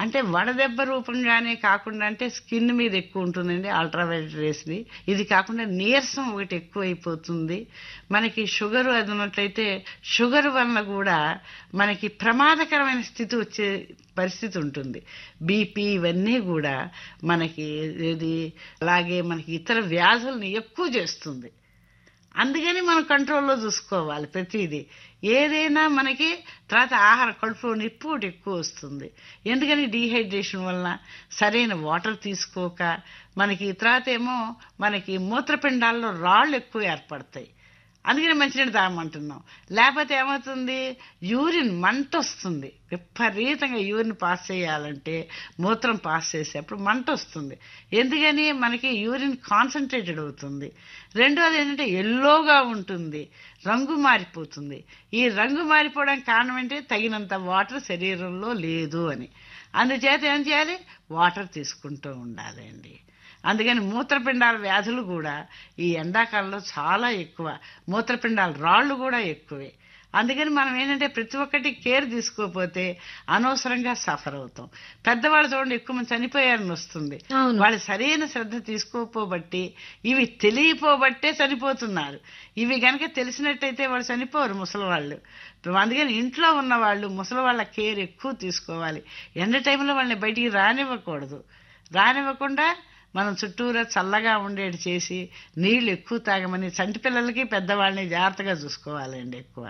అంటే వడదెబ్బ రూపంగానే కాకుండా అంటే స్కిన్ మీద ఎక్కువ ఉంటుందండి అల్ట్రావైలెట్ రేస్ని ఇది కాకుండా నీరసం ఒకటి ఎక్కువ అయిపోతుంది మనకి షుగర్ అది ఉన్నట్లయితే షుగర్ వలన కూడా మనకి ప్రమాదకరమైన స్థితి వచ్చే పరిస్థితి ఉంటుంది బీపీ ఇవన్నీ కూడా మనకి ఇది అలాగే మనకి ఇతర వ్యాధుల్ని ఎక్కువ చేస్తుంది అందుకని మనం కంట్రోల్లో చూసుకోవాలి ప్రతిదీ ఏదైనా మనకి తర్వాత ఆహార కడుపులో నిప్పు ఒకటి ఎక్కువ వస్తుంది ఎందుకని డీహైడ్రేషన్ వలన సరైన వాటర్ తీసుకోక మనకి తర్వాత ఏమో మనకి మూత్రపిండాల్లో రాళ్ళు ఎక్కువ ఏర్పడతాయి అందుకని మంచినీళ్ళు తాగమంటున్నాం లేకపోతే ఏమవుతుంది యూరిన్ మంట వస్తుంది విపరీతంగా యూరిన్ పాస్ చేయాలంటే మూత్రం పాస్ చేసేటప్పుడు మంట వస్తుంది ఎందుకని మనకి యూరిన్ కాన్సన్ట్రేటెడ్ అవుతుంది రెండోది ఏంటంటే ఎల్లోగా ఉంటుంది రంగు మారిపోతుంది ఈ రంగు మారిపోవడానికి కారణం ఏంటి తగినంత వాటర్ శరీరంలో లేదు అని అందుచేత ఏం చేయాలి వాటర్ తీసుకుంటూ ఉండాలి అండి అందుకని మూత్రపిండాల వ్యాధులు కూడా ఈ ఎండాకాలంలో చాలా ఎక్కువ మూత్రపిండాల రాళ్ళు కూడా ఎక్కువే అందుకని మనం ఏంటంటే ప్రతి ఒక్కటి కేర్ తీసుకోకపోతే అనవసరంగా సఫర్ అవుతాం పెద్దవాళ్ళు చూడండి ఎక్కువ మంది చనిపోయారని వస్తుంది అవును. వాళ్ళు సరైన శ్రద్ధ తీసుకోపోబట్టి ఇవి తెలియపోబట్టే చనిపోతున్నారు ఇవి గనక తెలిసినట్టయితే వాళ్ళు చనిపోరు ముసలివాళ్ళు అందుకని ఇంట్లో ఉన్న వాళ్ళు ముసలి వాళ్ళ కేర్ ఎక్కువ తీసుకోవాలి ఎండ టైంలో వాళ్ళని బయటికి రానివ్వకూడదు రానివ్వకుండా మనం చుట్టూరా చల్లగా ఉండేటి చేసి నీళ్లు ఎక్కువ తాగమని చంటి పిల్లలకి పెద్దవాళ్ళని జాగ్రత్తగా చూసుకోవాలండి ఎక్కువ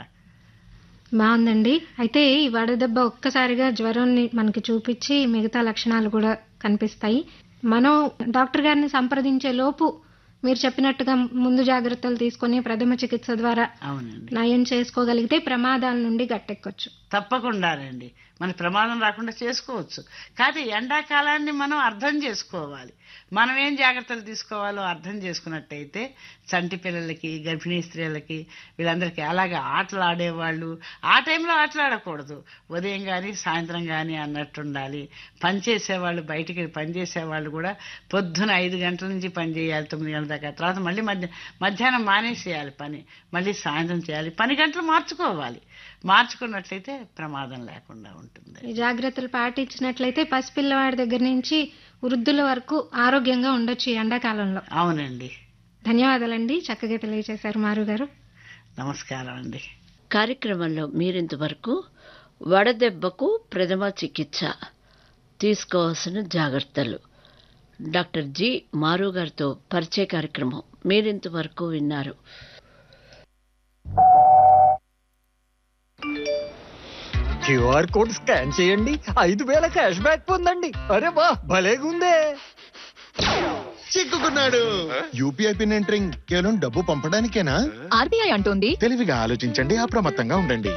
బాగుందండి అయితే ఈ వడదెబ్బ ఒక్కసారిగా జ్వరాన్ని మనకి చూపించి మిగతా లక్షణాలు కూడా కనిపిస్తాయి మనం డాక్టర్ గారిని సంప్రదించే లోపు మీరు చెప్పినట్టుగా ముందు జాగ్రత్తలు తీసుకొని ప్రథమ చికిత్స ద్వారా అవునండి నయం చేసుకోగలిగితే ప్రమాదాల నుండి గట్టెక్కొచ్చు తప్పకుండానండి మన ప్రమాదం రాకుండా చేసుకోవచ్చు కానీ ఎండాకాలాన్ని మనం అర్థం చేసుకోవాలి మనం ఏం జాగ్రత్తలు తీసుకోవాలో అర్థం చేసుకున్నట్టయితే చంటి పిల్లలకి గర్భిణీ స్త్రీలకి వీళ్ళందరికీ అలాగే ఆటలు ఆడేవాళ్ళు ఆ టైంలో ఆటలు ఆడకూడదు ఉదయం కానీ సాయంత్రం కానీ అన్నట్టు ఉండాలి పని చేసేవాళ్ళు బయటికి పని చేసేవాళ్ళు కూడా పొద్దున ఐదు గంటల నుంచి పని చేయాలి తొమ్మిది గంటల దాకా తర్వాత మళ్ళీ మధ్య మధ్యాహ్నం మానేసేయాలి పని మళ్ళీ సాయంత్రం చేయాలి పని గంటలు మార్చుకోవాలి మార్చుకున్నట్లయితే ప్రమాదం లేకుండా ఉంటుంది ఈ జాగ్రత్తలు పాటించినట్లయితే పసిపిల్లవాడి దగ్గర నుంచి వృద్ధుల వరకు ఆరోగ్యంగా ఉండొచ్చు ఈ ఎండాకాలంలో అవునండి ధన్యవాదాలండి చక్కగా తెలియజేశారు మారు గారు నమస్కారం అండి కార్యక్రమంలో మీరింతవరకు వడదెబ్బకు ప్రథమ చికిత్స తీసుకోవాల్సిన జాగ్రత్తలు డాక్టర్ జి మారు గారితో పరిచయ కార్యక్రమం మీరింతవరకు విన్నారు క్యూఆర్ కోడ్ స్కాన్ చేయండి ఐదు వేల క్యాష్ బ్యాక్ పొందండి అరే వా భలేగుందే చిక్కుకున్నాడు యూపీఐ పిన్ ఎంటరింగ్ కేవలం డబ్బు పంపడానికేనా ఆర్బీఐ అంటోంది తెలివిగా ఆలోచించండి అప్రమత్తంగా ఉండండి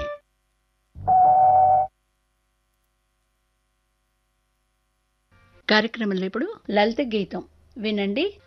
కార్యక్రమంలో ఇప్పుడు లలిత గీతం వినండి